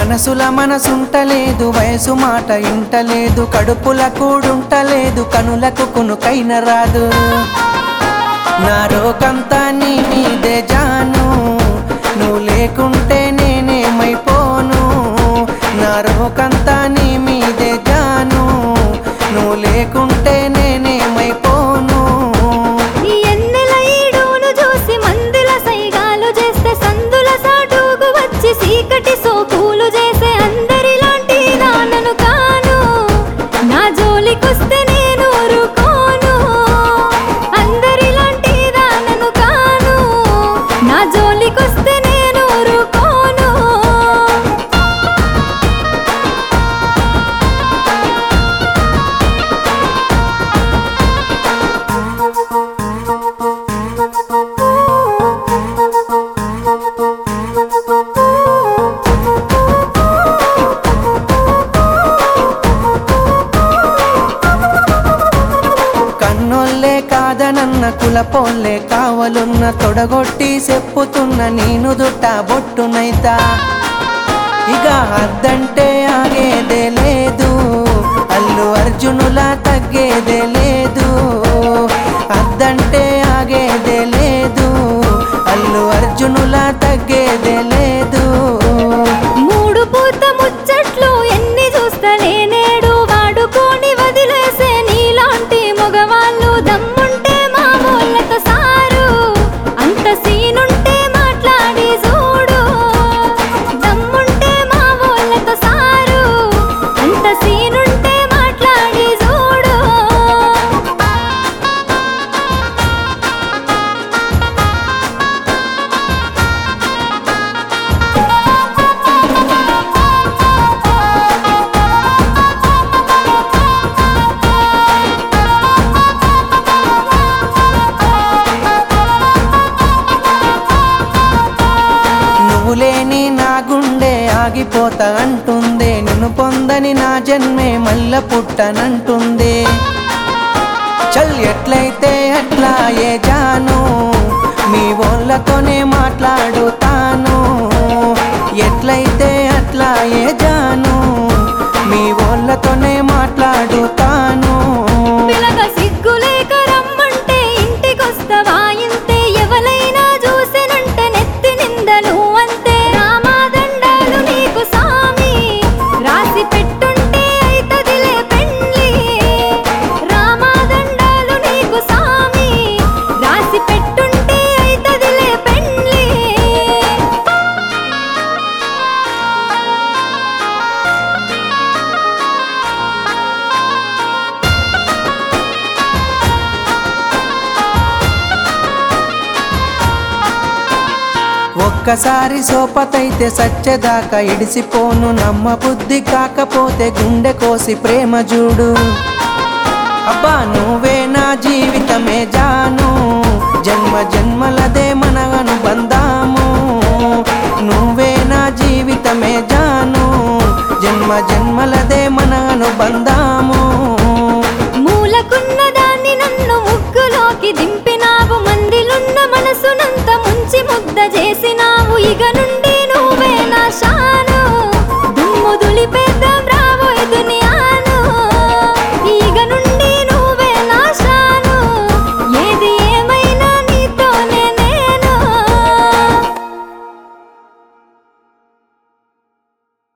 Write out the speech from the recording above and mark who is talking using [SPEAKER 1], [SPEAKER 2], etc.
[SPEAKER 1] మనసుల మనసుంటలేదు వయసు మాట ఇంటలేదు కడుపుల కూడుంటలేదు కనులకు కునుకైన రాదు నా రోకంతా నీ మీదే జాను నువ్వు లేకుంటే నేనేమైపోను నా రోకంతా నీ మీదే జాను నువ్వు లేకుంటే నేనేమైపోను
[SPEAKER 2] ఈ ఎన్నెల ఈడును చూసి మందుల సైగాలు చేస్తే సందుల సాటుకు వచ్చి సీకటి సోకులు చేసే అందరిలాంటి నాన్నను కాను నా జోలికొస్తే నేను ఊరుకోను అందరిలాంటి దానను కాను నా జోలికొస్తే నేను ఊరుకోను
[SPEAKER 1] కన్నోళ్ళే కాదనన్న కులపోళ్ళే కావలున్న తొడగొట్టి చెప్పుతున్న నేను దుట్ట బొట్టునైతా ఇక అద్దంటే ఆగేదే లేదు అల్లు అర్జునులా తగ్గేదే లేదు అద్దంటే ఆగేదే లేదు అల్లు అర్జునులా తగ్గేదే లేదు
[SPEAKER 2] మూడు పూత ముచ్చట్లు ఎన్ని చూస్తలే నేడు వాడుకొని వదిలేసే నీలాంటి మగవాళ్ళు దమ్ముంటే మా ఊళ్ళతో సారు అంత సీనుంటే మాట్లాడి చూడు దమ్ముంటే మా ఊళ్ళతో సారు అంత సీనుంటే మాట్లాడి చూడు
[SPEAKER 1] నువ్వు లేని నా గుండె ఆగిపోతా అంటుంది నిన్ను పొందని నా జన్మే మల్ల పుట్టనంటుంది చల్ ఎట్లయితే అట్లా ఏ జాను మీ వాళ్ళతోనే మాట్లాడుతాను ఎట్లయితే అట్లా ఏ జాను మీ వాళ్ళతోనే మాట్లాడుతాను
[SPEAKER 2] పిలగ సిగ్గులేక రమ్మంటే ఇంటికొస్తవా ఇంతే ఎవలైనా చూసినంటే నెత్తి నిందలు అంతే రామాదండాలు నీకు సామి రాసి పెట్టుంటే అయితదిలే పెండ్లి రామాదండాలు నీకు సామి రాసి పెట్టుంటే అయితదిలే పెండ్లి
[SPEAKER 1] ఒక్కసారి సోపతైతే సచ్చేదాకా ఇడిసిపోను నమ్మ బుద్ధి కాకపోతే గుండె కోసి ప్రేమ చూడు అబ్బా నువ్వే నా జీవితమే జాను జన్మ జన్మలదే మన అనుబంధాము నువ్వే నా జీవితమే జాను జన్మ జన్మలదే మన అనుబంధాము
[SPEAKER 2] మూలకున్న దాన్ని నన్ను ముగ్గులోకి దింపినావు మందిలున్న మనసునంత ముంచి ముద్ద చేసినావు ఇక నుండి